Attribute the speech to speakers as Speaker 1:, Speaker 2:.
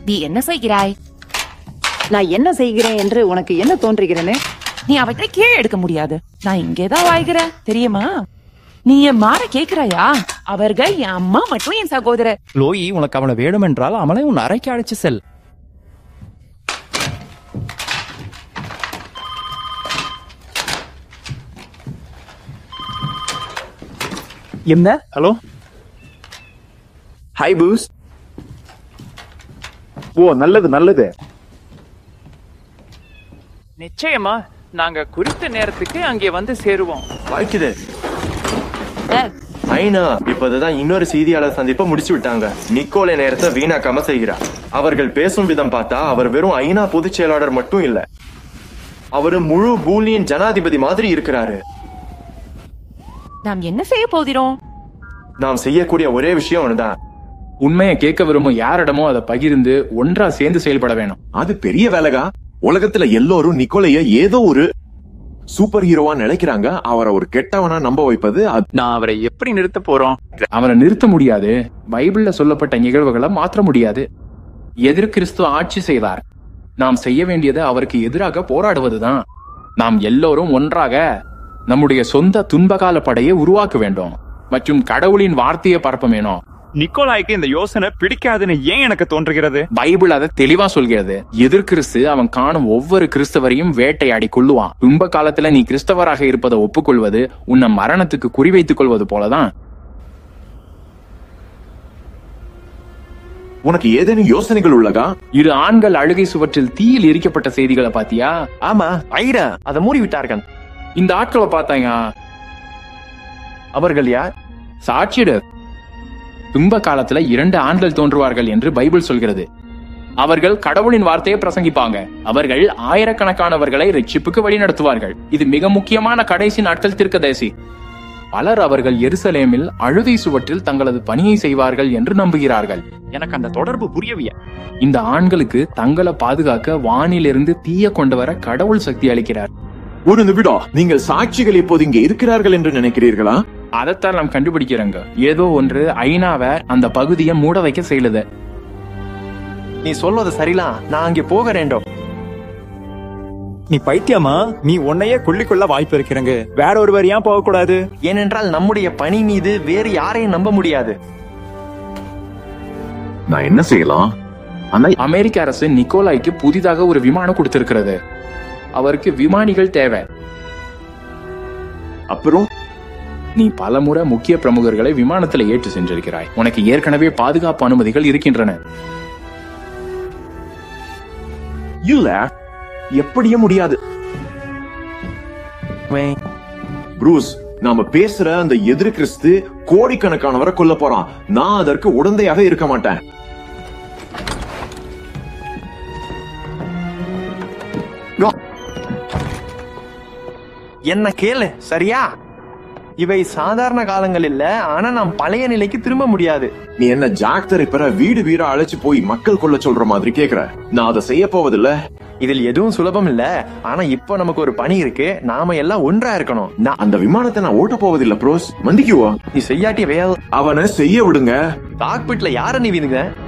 Speaker 1: நீ என்ன செய்கிறாய்
Speaker 2: நான் என்ன செய்கிறேன் என்று உனக்கு என்ன தோன்றுகிறேன்னு
Speaker 1: நீ அவற்றை கீழே எடுக்க முடியாது நான் இங்கேதான் வாய்கிற தெரியுமா நீ என் மாற கேக்குறாயா அவர்கள் என் அம்மா மற்றும் என் சகோதரர்
Speaker 3: லோயி உனக்கு அவளை வேண்டுமென்றால் அவளை உன் அறைக்கு அழைச்சு செல்
Speaker 4: என்ன
Speaker 5: ஹலோ ஹாய் பூஸ் ஓ நல்லது நல்லது
Speaker 4: நிச்சயமா நாங்க குறித்த நேரத்துக்கு அங்கே வந்து சேருவோம்
Speaker 6: வாய்க்குது ஐனா இப்போதான் இன்னொரு செய்தியாளர் சந்திப்பை முடிச்சு விட்டாங்க நிக்கோலை நேரத்தை வீணாக்காம செய்கிறார் அவர்கள் பேசும் விதம் பார்த்தா அவர் வெறும் ஐநா பொதுச் செயலாளர் மட்டும் இல்ல அவரு முழு பூலியின் ஜனாதிபதி மாதிரி இருக்கிறாரு
Speaker 1: நாம் என்ன செய்ய போகிறோம்
Speaker 6: நாம் செய்யக்கூடிய ஒரே விஷயம் ஒண்ணுதான்
Speaker 7: உண்மையை கேட்க விரும்பும் யாரிடமோ அதை பகிர்ந்து ஒன்றா சேர்ந்து செயல்பட வேணும்
Speaker 8: அது பெரிய வேலைகா உலகத்துல எல்லோரும் நிக்கோலைய ஏதோ ஒரு சூப்பர் ஹீரோவா நினைக்கிறாங்க அவரை ஒரு கெட்டவனா நம்ப வைப்பது அது
Speaker 4: நான் அவரை எப்படி நிறுத்த போறோம்
Speaker 7: அவனை நிறுத்த முடியாது பைபிள்ல சொல்லப்பட்ட நிகழ்வுகளை மாற்ற முடியாது எதிர் கிறிஸ்து ஆட்சி செய்தார் நாம் செய்ய வேண்டியது அவருக்கு எதிராக போராடுவதுதான் நாம் எல்லோரும் ஒன்றாக நம்முடைய சொந்த துன்பகால படையை உருவாக்க வேண்டும் மற்றும் கடவுளின் வார்த்தையை பரப்ப வேணும்
Speaker 5: நிக்கோலாய்க்கு இந்த யோசனை பிடிக்காதுன்னு ஏன் எனக்கு தோன்றுகிறது
Speaker 7: பைபிள் அதை தெளிவா சொல்கிறது எதிர் கிறிஸ்து அவன் காணும் ஒவ்வொரு கிறிஸ்தவரையும் வேட்டையாடி கொள்ளுவான் துன்ப காலத்துல நீ கிறிஸ்தவராக இருப்பதை ஒப்புக்கொள்வது உன்னை மரணத்துக்கு குறிவைத்துக் கொள்வது போலதான்
Speaker 8: உனக்கு ஏதேனும் யோசனைகள் உள்ளதா
Speaker 7: இரு ஆண்கள் அழுகை சுவற்றில் தீயில் எரிக்கப்பட்ட செய்திகளை பாத்தியா
Speaker 6: ஆமா ஐரா அதை மூடி விட்டார்கள்
Speaker 7: இந்த ஆட்களை பார்த்தாங்க
Speaker 6: அவர்கள் யார்
Speaker 7: சாட்சியிடு துன்ப காலத்துல இரண்டு ஆண்கள் தோன்றுவார்கள் என்று பைபிள் சொல்கிறது அவர்கள் கடவுளின் வார்த்தையை பிரசங்கிப்பாங்க அவர்கள் ஆயிரக்கணக்கானவர்களை ரட்சிப்புக்கு வழிநடத்துவார்கள் இது மிக முக்கியமான கடைசி நாட்கள் தீர்க்கதரிசி பலர் அவர்கள் எருசலேமில் அழுகை சுவற்றில் தங்களது பணியை செய்வார்கள் என்று நம்புகிறார்கள்
Speaker 4: எனக்கு அந்த தொடர்பு புரியவிய
Speaker 7: இந்த ஆண்களுக்கு தங்களை பாதுகாக்க வானிலிருந்து தீய கொண்டு வர கடவுள் சக்தி அளிக்கிறார்
Speaker 8: ஒரு நிமிடம் நீங்கள் சாட்சிகள் இப்போது இங்க இருக்கிறார்கள் என்று நினைக்கிறீர்களா
Speaker 7: அதைத்தான் நாம் கண்டுபிடிக்கிறோங்க ஏதோ ஒன்று ஐநாவை அந்த பகுதியை மூட வைக்க செய்யலுது
Speaker 6: நீ சொல்வது சரிலாம் நான் அங்கே போக வேண்டும்
Speaker 5: நீ பைத்தியமா நீ உன்னையே கொல்லிக்கொள்ள வாய்ப்பு இருக்கிறங்க வேற ஒருவர் ஏன் போக கூடாது
Speaker 6: ஏனென்றால் நம்முடைய பணி மீது வேறு யாரையும் நம்ப முடியாது
Speaker 8: நான் என்ன செய்யலாம் ஆனா
Speaker 7: அமெரிக்க அரசு நிக்கோலாய்க்கு புதிதாக ஒரு விமானம் கொடுத்திருக்கிறது அவருக்கு விமானிகள் தேவை
Speaker 8: அப்புறம்
Speaker 7: நீ பலமுறை முக்கிய பிரமுகர்களை விமானத்துல ஏற்று சென்றிருக்கிறாய் உனக்கு ஏற்கனவே பாதுகாப்பு அனுமதிகள் இருக்கின்றன
Speaker 8: இல்ல எப்படியும் முடியாது ப்ரூஸ் நாம பேசுற அந்த எதிர் கிறிஸ்து கோடிக்கணக்கானவரை கொல்ல போறான் நான் அதற்கு உடந்தையாக இருக்க மாட்டேன்
Speaker 6: என்ன கேளு சரியா இவை சாதாரண காலங்கள் இல்ல ஆனா நாம் பழைய நிலைக்கு திரும்ப முடியாது
Speaker 8: நீ என்ன ஜாக் பெற வீடு வீடா அழைச்சு போய் மக்கள் கொல்ல சொல்ற மாதிரி கேக்குற நான் அதை செய்ய போவதில்ல
Speaker 6: இதில் எதுவும் சுலபம் இல்ல ஆனா இப்போ நமக்கு ஒரு பணி இருக்கு நாம எல்லாம் ஒன்றா இருக்கணும்
Speaker 8: நான் அந்த விமானத்தை நான் ஓட்ட போவதில்ல ப்ரோஸ் மந்திக்குவா
Speaker 6: நீ செய்யாட்டிய வேல்
Speaker 8: அவனை செய்ய விடுங்க
Speaker 6: காக்பிட்ல யார நீ வீதுங்க